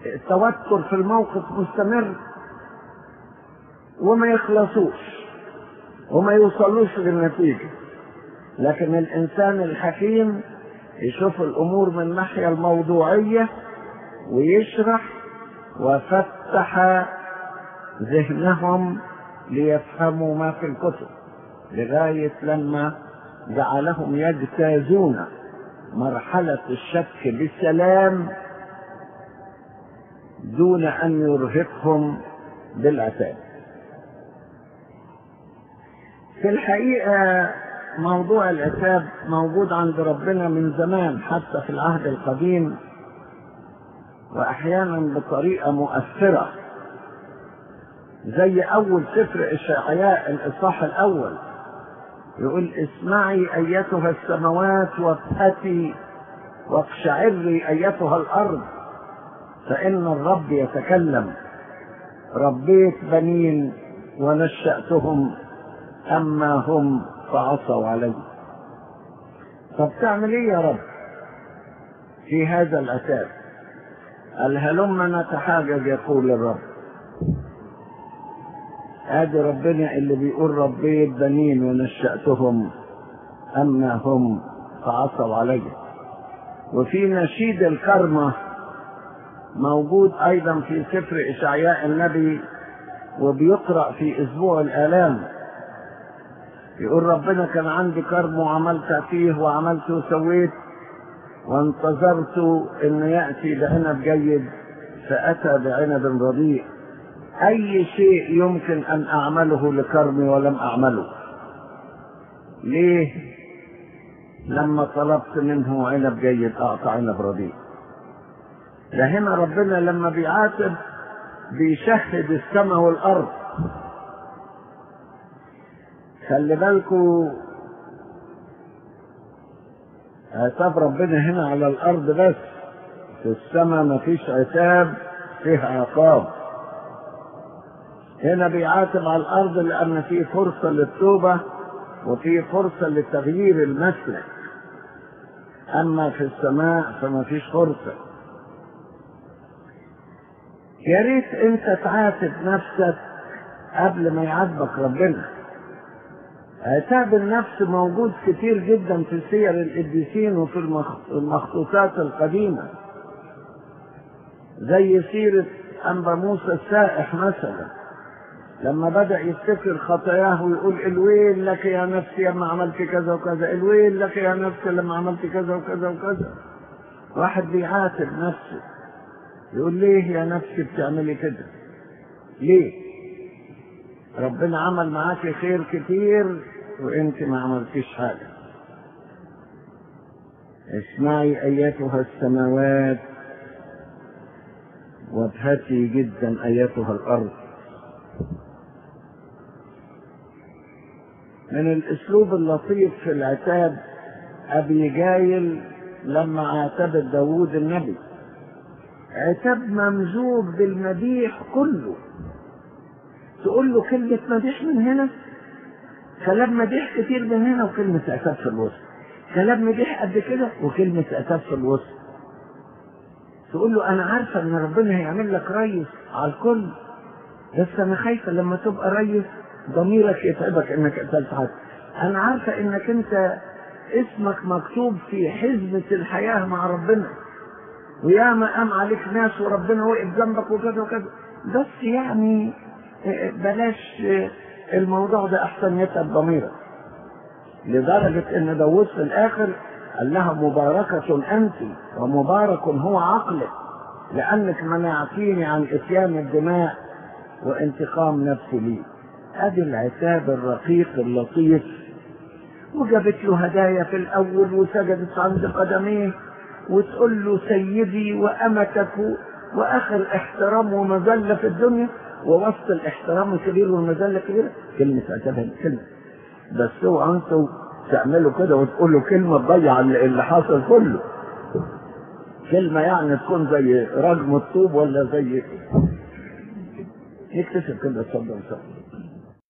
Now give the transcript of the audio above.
التوتر في الموقف مستمر وما يخلصوش وما يوصلوش للنتيجة لكن الإنسان الحكيم يشوف الأمور من الناحية الموضوعية ويشرح وفتح ذهنهم ليفهموا ما في الكتب لغاية لما جعلهم يجتازون مرحلة الشك بسلام دون أن يرهقهم بالعتاب في الحقيقة موضوع العتاب موجود عند ربنا من زمان حتى في العهد القديم وأحيانا بطريقة مؤثرة زي أول سفر إشعياء الإصحاح الأول يقول اسمعي أيتها السماوات وابهتي واقشعري أيتها الأرض فإن الرب يتكلم ربيت بنين ونشأتهم أما هم فعصوا علي طب تعمل ايه يا رب في هذا العتاب قال هلم نتحاجج يقول الرب ادي ربنا اللي بيقول ربيت بنين ونشأتهم اما هم فعصوا علي وفي نشيد الكرمة موجود ايضا في سفر اشعياء النبي وبيقرأ في اسبوع الالام يقول ربنا كان عندي كرم وعملت فيه وعملت وسويت وانتظرت ان ياتي بعنب جيد فاتى بعنب رديء اي شيء يمكن ان اعمله لكرمي ولم اعمله ليه لما طلبت منه عنب جيد اعطى عنب رديء ده هنا ربنا لما بيعاتب بيشهد السماء والارض خلي بالكوا عتاب ربنا هنا على الارض بس في السماء مفيش عتاب فيه عقاب هنا بيعاتب على الارض لان في فرصه للتوبه وفي فرصه لتغيير المسلك اما في السماء فما فيش فرصه يا ريت انت تعاتب نفسك قبل ما يعاتبك ربنا عتاب النفس موجود كتير جدا في سير القديسين وفي المخطوطات القديمة زي سيرة أنبا موسى السائح مثلا لما بدأ يفتكر خطاياه ويقول الويل لك يا نفسي لما عملت كذا وكذا الويل لك يا نفسي لما عملت كذا وكذا وكذا واحد بيعاتب نفسه يقول ليه يا نفسي بتعملي كده ليه ربنا عمل معاك خير كتير وانت ما عملتيش حاجة اسمعي ايتها السماوات وابهتي جدا ايتها الارض من الاسلوب اللطيف في العتاب ابي جايل لما عاتبت داوود النبي عتاب ممزوج بالمديح كله تقول له كلمة مديح من هنا كلام مديح كتير من هنا وكلمة عتاب في الوسط كلام مديح قد كده وكلمة عتاب في الوسط تقول له أنا عارفة إن ربنا هيعمل لك ريس على الكل بس أنا خايفة لما تبقى ريس ضميرك يتعبك إنك قتلت حد أنا عارفة إنك أنت اسمك مكتوب في حزمة الحياة مع ربنا وياما قام عليك ناس وربنا وقف جنبك وكذا وكذا بس يعني بلاش الموضوع ده احسن يتعب ضميرك لدرجة ان داوود في الاخر قال لها مباركة انت ومبارك هو عقلك لانك منعتيني عن اتيان الدماء وانتقام نفسي لي ادي العتاب الرقيق اللطيف وجابت له هدايا في الاول وسجدت عند قدميه وتقول له سيدي وامتك واخر احترام ومذله في الدنيا ووسط الاحترام الكبير والمذله الكبيره كلمه عتاب كلمه بس هو انتوا تعملوا كده وتقولوا كلمه تضيع اللي حاصل كله كلمه يعني تكون زي رجم الطوب ولا زي نكتشف كده اتفضل اتفضل